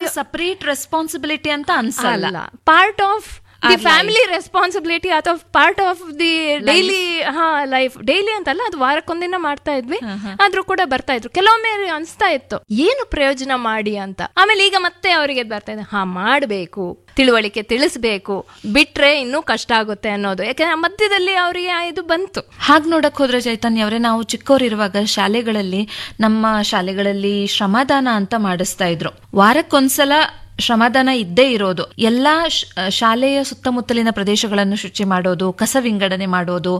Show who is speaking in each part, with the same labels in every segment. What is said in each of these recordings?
Speaker 1: Separate responsibility ಅಂತ ಅನ್ಸಲ್ಲ
Speaker 2: ಅಲ್ಲ part of the family responsibility ಅಥವಾ ಪಾರ್ಟ್ ಆಫ್ ದಿ ಡೈಲಿ ಹಾ ಲೈಫ್ ಡೈಲಿ ಅಂತಲ್ಲ ಅದು ವಾರಕ್ಕೊಂದಿನ ಮಾಡ್ತಾ ಇದ್ವಿ ಆದ್ರೂ ಕೂಡ ಬರ್ತಾ ಇದ್ರು ಕೆಲವೊಮ್ಮೆ ಅನ್ಸ್ತಾ ಇತ್ತು ಏನು ಪ್ರಯೋಜನ ಮಾಡಿ ಅಂತ ಆಮೇಲೆ ಈಗ ಮತ್ತೆ ಅವರಿಗೆ ಬರ್ತಾ ಇದೆ ಹಾ ಮಾಡ್ಬೇಕು ತಿಳುವಳಿಕೆ ತಿಳಿಸ್ಬೇಕು ಬಿಟ್ರೆ ಇನ್ನೂ ಕಷ್ಟ ಆಗುತ್ತೆ ಅನ್ನೋದು ಯಾಕಂದ್ರೆ ಆ ಮಧ್ಯದಲ್ಲಿ ಅವರಿಗೆ ಇದು ಬಂತು
Speaker 1: ಹಾಗೆ ನೋಡಕ್ ಹೋದ್ರೆ ಚೈತನ್ಯ ಅವರೇ ನಾವು ಚಿಕ್ಕವರಿರುವಾಗ ಶಾಲೆಗಳಲ್ಲಿ ನಮ್ಮ ಶಾಲೆಗಳಲ್ಲಿ ಶ್ರಮದಾನ ಅಂತ ಮಾಡಿಸ್ತಾ ಇದ್ರು ವಾರಕ್ಕೊಂದ್ಸಲ ಶ್ರಮದಾನ ಇದ್ದೇ ಇರೋದು ಎಲ್ಲಾ ಶ- ಶಾಲೆಯ ಸುತ್ತಮುತ್ತಲಿನ ಪ್ರದೇಶಗಳನ್ನು ಶುಚಿ ಮಾಡೋದು ಕಸ ವಿಂಗಡಣೆ ಮಾಡೋದು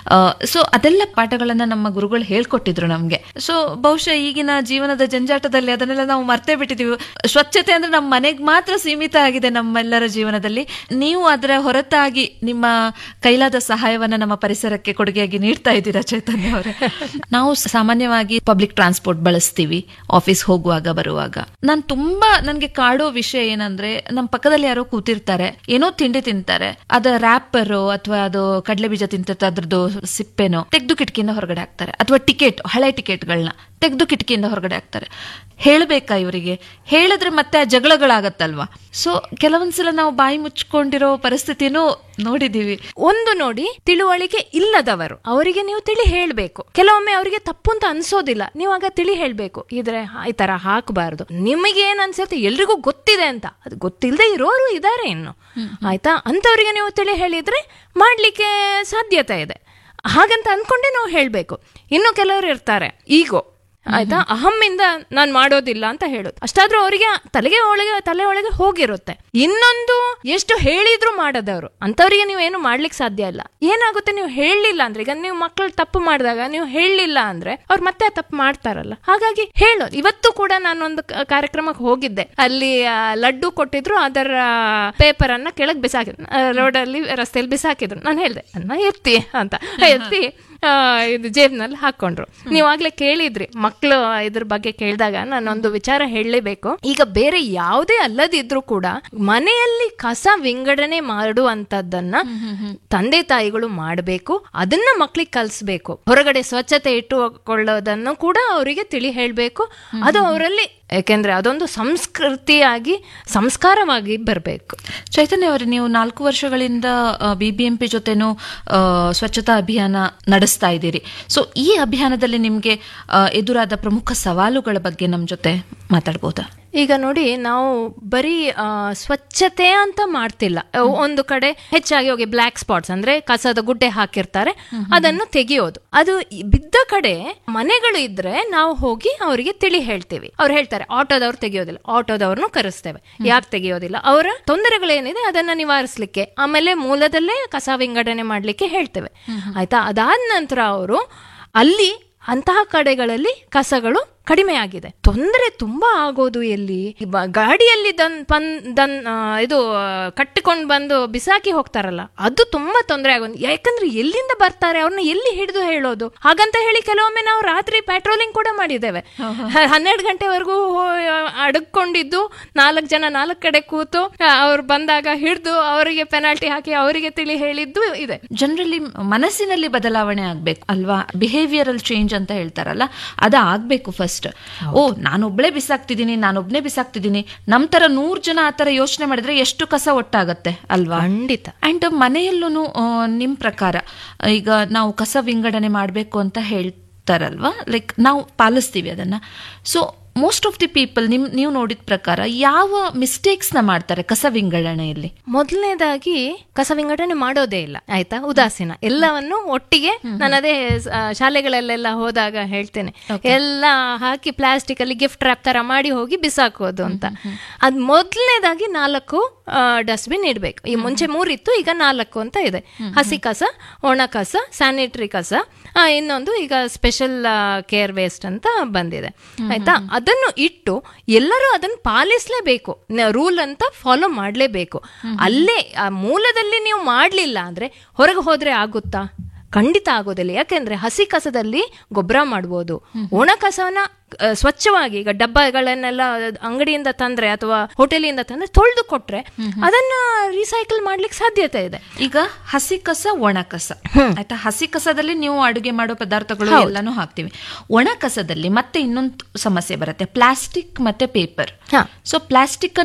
Speaker 1: ಸೊ ಅದೆಲ್ಲ ಪಾಠಗಳನ್ನ ನಮ್ಮ ಗುರುಗಳು ಹೇಳ್ಕೊಟ್ಟಿದ್ರು ನಮ್ಗೆ ಸೊ ಬಹುಶಃ ಈಗಿನ ಜೀವನದ ಜಂಜಾಟದಲ್ಲಿ ಅದನ್ನೆಲ್ಲ ನಾವು ಮರ್ತೇ ಬಿಟ್ಟಿದೀವಿ ಸ್ವಚ್ಛತೆ ಅಂದ್ರೆ ನಮ್ಮ ಮನೆಗೆ ಮಾತ್ರ ಸೀಮಿತ ಆಗಿದೆ ನಮ್ಮೆಲ್ಲರ ಜೀವನದಲ್ಲಿ ನೀವು ಅದರ ಹೊರತಾಗಿ ನಿಮ್ಮ ಕೈಲಾದ ಸಹಾಯವನ್ನ ನಮ್ಮ ಪರಿಸರಕ್ಕೆ ಕೊಡುಗೆಯಾಗಿ ನೀಡ್ತಾ ಇದ್ದೀರಾ ಚೈತನ್ಯ ಅವರೇ ನಾವು ಸಾಮಾನ್ಯವಾಗಿ ಪಬ್ಲಿಕ್ ಟ್ರಾನ್ಸ್ಪೋರ್ಟ್ ಬಳಸ್ತೀವಿ ಆಫೀಸ್ ಹೋಗುವಾಗ ಬರುವಾಗ ನಾನು ತುಂಬಾ ನನ್ಗೆ ಕಾಡೋ ವಿಷಯ ಏನಂದ್ರೆ ನಮ್ಮ ಪಕ್ಕದಲ್ಲಿ ಯಾರೋ ಕೂತಿರ್ತಾರೆ ಏನೋ ತಿಂಡಿ ತಿಂತಾರೆ ಅದ ರ್ಯಾಪರ್ ಅಥವಾ ಅದು ಕಡಲೆ ಬೀಜ ತಿಂತಿರ್ತಾರೆ ಅದ್ರದ್ದು ಸಿಪ್ಪೆನೋ ತೆಗೆದು ಕಿಟಕಿಯಿಂದ ಹೊರಗಡೆ ಹಾಕ್ತಾರೆ ಅಥವಾ ಟಿಕೆಟ್ ಹಳೆ ಟಿಕೆಟ್ಗಳನ್ನ ತೆಗೆದು ಕಿಟಕಿಯಿಂದ ಹೊರಗಡೆ ಹಾಕ್ತಾರೆ ಹೇಳ್ಬೇಕಾ ಇವರಿಗೆ ಹೇಳಿದ್ರೆ ಮತ್ತೆ ಆ ಜಗಳಗಳಾಗತ್ತಲ್ವಾ ಸೊ ಕೆಲವೊಂದ್ಸಲ ನಾವು ಬಾಯಿ ಮುಚ್ಕೊಂಡಿರೋ ಪರಿಸ್ಥಿತಿನೂ ನೋಡಿದೀವಿ
Speaker 2: ಒಂದು ನೋಡಿ ತಿಳುವಳಿಕೆ ಇಲ್ಲದವರು ಅವರಿಗೆ ನೀವು ತಿಳಿ ಹೇಳ್ಬೇಕು ಕೆಲವೊಮ್ಮೆ ಅವರಿಗೆ ತಪ್ಪು ಅಂತ ಅನ್ಸೋದಿಲ್ಲ ನೀವು ಆಗ ತಿಳಿ ಹೇಳ್ಬೇಕು ಇದ್ರೆ ಹಾ- ಈ ತರ ಹಾಕಬಾರ್ದು ನಿಮಗೆ ಏನ್ ಅನ್ಸುತ್ತೆ ಎಲ್ರಿಗೂ ಗೊತ್ತಿದೆ ಅಂತ ಅದು ಗೊತ್ತಿಲ್ಲದೆ ಇರೋರು ಇದಾರೆ ಇನ್ನು ಆಯ್ತಾ ಅಂತವರಿಗೆ ನೀವು ತಿಳಿ ಹೇಳಿದ್ರೆ ಮಾಡ್ಲಿಕ್ಕೆ ಸಾಧ್ಯತೆ ಇದೆ ಹಾಗಂತ ಅನ್ಕೊಂಡೆ ನಾವು ಹೇಳ್ಬೇಕು ಇನ್ನು ಕೆಲವರು ಇರ್ತಾರೆ ಈಗೋ ಆಯ್ತಾ ಅಹಮ್ಮಿಂದ ನಾನ್ ಮಾಡೋದಿಲ್ಲ ಅಂತ ಹೇಳೋದು ಅಷ್ಟಾದ್ರೂ ಅವರಿಗೆ ತಲೆಗೆ ಒಳಗೆ ತಲೆ ಒಳಗೆ ಹೋಗಿರುತ್ತೆ ಇನ್ನೊಂದು ಎಷ್ಟು ಹೇಳಿದ್ರು ಮಾಡದವರು ಅಂತವರಿಗೆ ನೀವೇನು ಮಾಡ್ಲಿಕ್ಕೆ ಸಾಧ್ಯ ಇಲ್ಲ ಏನಾಗುತ್ತೆ ನೀವು ಹೇಳಲಿಲ್ಲ ಅಂದ್ರೆ ಈಗ ನೀವು ಮಕ್ಕಳು ತಪ್ಪು ಮಾಡಿದಾಗ ನೀವು ಹೇಳಲಿಲ್ಲ ಅಂದ್ರೆ ಅವ್ರು ಮತ್ತೆ ಆ ತಪ್ಪು ಮಾಡ್ತಾರಲ್ಲ ಹಾಗಾಗಿ ಹೇಳೋದು ಇವತ್ತು ಕೂಡ ನಾನೊಂದು ಕ- ಕಾರ್ಯಕ್ರಮಕ್ಕೆ ಹೋಗಿದ್ದೆ ಅಲ್ಲಿ ಆ, ಲಡ್ಡು ಕೊಟ್ಟಿದ್ರು ಅದರ ಪೇಪರ್ ಅನ್ನ ಕೆಳಗೆ ಬಿಸಾಕಿದ್ರು ರೋಡಲ್ಲಿ ರಸ್ತೆಯಲ್ಲಿ ಬಿಸಾಕಿದ್ರು ನಾನು ಹೇಳ್ದೆ ಅನ್ನ ಎತ್ತಿ ಅಂತ ಎತ್ತಿ ಆ, ಇದು ಜೇಬ್ನಲ್ಲಿ ಹಾಕೊಂಡ್ರು ನೀವಾಗ್ಲೇ ಕೇಳಿದ್ರಿ ಮಕ್ಕಳು ಇದ್ರ ಬಗ್ಗೆ ಕೇಳಿದಾಗ ನಾನೊಂದು ವಿಚಾರ ಹೇಳಲೇಬೇಕು ಈಗ ಬೇರೆ ಯಾವುದೇ ಅಲ್ಲದಿದ್ರು ಕೂಡ ಮನೆಯಲ್ಲಿ ಕಸ ವಿಂಗಡಣೆ ಮಾಡುವಂತದ್ದನ್ನ ತಂದೆ ತಾಯಿಗಳು ಮಾಡಬೇಕು ಅದನ್ನ ಮಕ್ಳಿಗೆ ಕಲಿಸ್ಬೇಕು ಹೊರಗಡೆ ಸ್ವಚ್ಛತೆ ಇಟ್ಟುಕೊಳ್ಳೋದನ್ನು ಕೂಡ ಅವರಿಗೆ ತಿಳಿ ಹೇಳ್ಬೇಕು ಅದು ಅವರಲ್ಲಿ ಯಾಕೆಂದ್ರೆ ಅದೊಂದು ಸಂಸ್ಕೃತಿಯಾಗಿ ಸಂಸ್ಕಾರವಾಗಿ ಬರಬೇಕು
Speaker 1: ಚೈತನ್ಯ ಅವರೇ ನೀವು ನಾಲ್ಕು ವರ್ಷಗಳಿಂದ ಬಿಬಿಎಂಪಿ ಜೊತೆನೂ ಆ, ಸ್ವಚ್ಛತಾ ಅಭಿಯಾನ ನಡೆಸ್ತಾ ಇದ್ದೀರಿ ಸೊ ಈ ಅಭಿಯಾನದಲ್ಲಿ ನಿಮ್ಗೆ ಆ, ಎದುರಾದ ಪ್ರಮುಖ ಸವಾಲುಗಳ ಬಗ್ಗೆ ನಮ್ಮ ಜೊತೆ ಮಾತಾಡ್ಬೋದಾ
Speaker 2: ಈಗ ನೋಡಿ ನಾವು ಬರೀ ಆ, ಸ್ವಚ್ಛತೆ ಅಂತ ಮಾಡ್ತಿಲ್ಲ ಅಹ್, ಒಂದು ಕಡೆ ಹೆಚ್ಚಾಗಿ ಹೋಗಿ ಬ್ಲ್ಯಾಕ್ ಸ್ಪಾಟ್ಸ್ ಅಂದ್ರೆ ಕಸದ ಗುಡ್ಡೆ ಹಾಕಿರ್ತಾರೆ ಅದನ್ನು ತೆಗೆಯೋದು ಅದು ಈ ಬಿದ್ದ ಕಡೆ ಮನೆಗಳು ಇದ್ರೆ ನಾವು ಹೋಗಿ ಅವರಿಗೆ ತಿಳಿ ಹೇಳ್ತೀವಿ ಅವ್ರು ಹೇಳ್ತಾರೆ ಆಟೋದವ್ರು ತೆಗೆಯೋದಿಲ್ಲ ಆಟೋದವ್ರನ್ನು ಕರೆಸ್ತೇವೆ ಯಾಕೆ ತೆಗೆಯೋದಿಲ್ಲ ಅವರ ತೊಂದರೆಗಳೇನಿದೆ ಅದನ್ನ ನಿವಾರಿಸ್ಲಿಕ್ಕೆ ಆಮೇಲೆ ಮೂಲದಲ್ಲೇ ಕಸ ವಿಂಗಡಣೆ ಮಾಡ್ಲಿಕ್ಕೆ ಹೇಳ್ತೇವೆ ಆಯ್ತಾ ಅದಾದ ನಂತರ ಅವರು ಅಲ್ಲಿ ಅಂತಹ ಕಡೆಗಳಲ್ಲಿ ಕಸಗಳು ಕಡಿಮೆ ಆಗಿದೆ ತೊಂದರೆ ತುಂಬಾ ಆಗೋದು ಎಲ್ಲಿ ಬ- ಗಾಡಿಯಲ್ಲಿ ದನ್ ಪನ್ ದನ್ ಆ, ಇದು ಕಟ್ಟಿಕೊಂಡು ಬಂದು ಬಿಸಾಕಿ ಹೋಗ್ತಾರಲ್ಲ ಅದು ತುಂಬಾ ತೊಂದರೆ ಆಗೋದು ಯಾಕಂದ್ರೆ ಎಲ್ಲಿಂದ ಬರ್ತಾರೆ ಅವ್ರನ್ನ ಎಲ್ಲಿ ಹಿಡಿದು ಹೇಳೋದು ಹಾಗಂತ ಹೇಳಿ ಕೆಲವೊಮ್ಮೆ ನಾವು ರಾತ್ರಿ ಪೆಟ್ರೋಲಿಂಗ್ ಕೂಡ ಮಾಡಿದ್ದೇವೆ ಹ- ಹನ್ನೆರಡು ಗಂಟೆವರೆಗೂ ಅಡಕೊಂಡಿದ್ದು ನಾಲ್ಕು ಜನ ನಾಲ್ಕು ಕಡೆ ಕೂತು ಅವ್ರು ಬಂದಾಗ ಹಿಡಿದು ಅವರಿಗೆ ಪೆನಾಲ್ಟಿ ಹಾಕಿ ಅವರಿಗೆ ತಿಳಿ ಹೇಳಿದ್ದು ಇದೆ
Speaker 1: ಜನರಲ್ಲಿ ಮನಸ್ಸಿನಲ್ಲಿ ಬದಲಾವಣೆ ಆಗ್ಬೇಕು ಅಲ್ವಾ ಬಿಹೇವಿಯರಲ್ ಚೇಂಜ್ ಅಂತ ಹೇಳ್ತಾರಲ್ಲ ಅದ ಆಗ್ಬೇಕು ಫಸ್ಟ್ ಓ ನಾನೊಬ್ಳೆ ಬಿಸಾಕ್ತಿದ್ದೀನಿ ನಾನೊಬ್ನೇ ಬಿಸಾಕ್ತಿದ್ದೀನಿ ನಮ್ ತರ ನೂರ್ ಜನ ಆತರ ಯೋಚನೆ ಮಾಡಿದ್ರೆ ಎಷ್ಟು ಕಸ ಒಟ್ಟಾಗತ್ತೆ ಅಲ್ವಾ
Speaker 2: ಖಂಡಿತ
Speaker 1: ಅಂಡ್ ಮನೆಯಲ್ಲೂ ನಿಮ್ ಪ್ರಕಾರ ಈಗ ನಾವು ಕಸ ವಿಂಗಡಣೆ ಮಾಡಬೇಕು ಅಂತ ಹೇಳ್ತಾರಲ್ವಾ ಲೈಕ್ ನಾವು ಪಾಲಿಸ್ತೀವಿ ಅದನ್ನ so most of the people ನಿಮ್ ನೀವು ನೋಡಿದ ಪ್ರಕಾರ ಯಾವ ಮಿಸ್ಟೇಕ್ಸ್ ನ ಮಾಡ್ತಾರೆ ಕಸ ವಿಂಗಡಣೆಯಲ್ಲಿ
Speaker 2: ಮೊದಲನೇದಾಗಿ ಕಸ ವಿಂಗಡಣೆ ಮಾಡೋದೇ ಇಲ್ಲ ಆಯ್ತಾ ಉದಾಸೀನ ಎಲ್ಲವನ್ನು ಒಟ್ಟಿಗೆ ನಾನು ಅದೇ ಆ, ಶಾಲೆಗಳಲ್ಲೆಲ್ಲ ಹೋದಾಗ ಹೇಳ್ತೇನೆ ಎಲ್ಲ ಹಾಕಿ ಪ್ಲಾಸ್ಟಿಕ್ ಅಲ್ಲಿ ಗಿಫ್ಟ್ ರ್ಯಾಪ್ ತರ ಮಾಡಿ ಹೋಗಿ ಬಿಸಾಕೋದು ಅಂತ ಅದ್ ಮೊದಲನೇದಾಗಿ ನಾಲ್ಕು ಡಸ್ಟ್ಬಿನ್ ಇಡ್ಬೇಕು ಈ ಮುಂಚೆ ಮೂರಿತ್ತು ಈಗ ನಾಲ್ಕು ಅಂತ ಇದೆ ಹಸಿ ಕಸ ಒಣ ಕಸ ಸ್ಯಾನಿಟರಿ ಕಸ ಆ, ಇನ್ನೊಂದು ಈಗ ಸ್ಪೆಷಲ್ ಕೇರ್ ವೇಸ್ಟ್ ಅಂತ ಬಂದಿದೆ ಆಯ್ತಾ ಅದನ್ನು ಇಟ್ಟು ಎಲ್ಲರೂ ಅದನ್ನು ಪಾಲಿಸಲೇಬೇಕು ರೂಲ್ ಅಂತ ಫಾಲೋ ಮಾಡಲೇಬೇಕು ಅಲ್ಲೇ ಆ ಮೂಲದಲ್ಲಿ ನೀವು ಮಾಡಲಿಲ್ಲ ಅಂದ್ರೆ ಹೊರಗೆ ಹೋದ್ರೆ ಆಗುತ್ತಾ ಖಂಡಿತ ಆಗೋದಿಲ್ಲ ಯಾಕೆಂದ್ರೆ ಹಸಿ ಕಸದಲ್ಲಿ ಗೊಬ್ಬರ ಮಾಡ್ಬೋದು ಒಣ ಕಸವನ್ನ ಆ, ಸ್ವಚ್ಛವಾಗಿ ಈಗ ಡಬ್ಬಗಳನ್ನೆಲ್ಲ ಅಂಗಡಿಯಿಂದ ತಂದ್ರೆ ಅಥವಾ ಹೋಟೆಲಿಂದ ತಂದ್ರೆ ತೊಳೆದು ಕೊಟ್ರೆ ಅದನ್ನ ರೀಸೈಕಲ್ ಮಾಡ್ಲಿಕ್ಕೆ ಸಾಧ್ಯತೆ ಇದೆ
Speaker 1: ಈಗ ಹಸಿ ಕಸ ಒಣ ಕಸ ಆಯ್ತಾ ಹಸಿ ಕಸದಲ್ಲಿ ನೀವು ಅಡುಗೆ ಮಾಡೋ ಪದಾರ್ಥಗಳು ಎಲ್ಲಾನು ಹಾಕ್ತಿವಿ ಒಣ ಕಸದಲ್ಲಿ ಮತ್ತೆ ಇನ್ನೊಂದು ಸಮಸ್ಯೆ ಬರುತ್ತೆ ಪ್ಲಾಸ್ಟಿಕ್ ಮತ್ತೆ ಪೇಪರ್
Speaker 2: ಹಾ.
Speaker 1: So plastic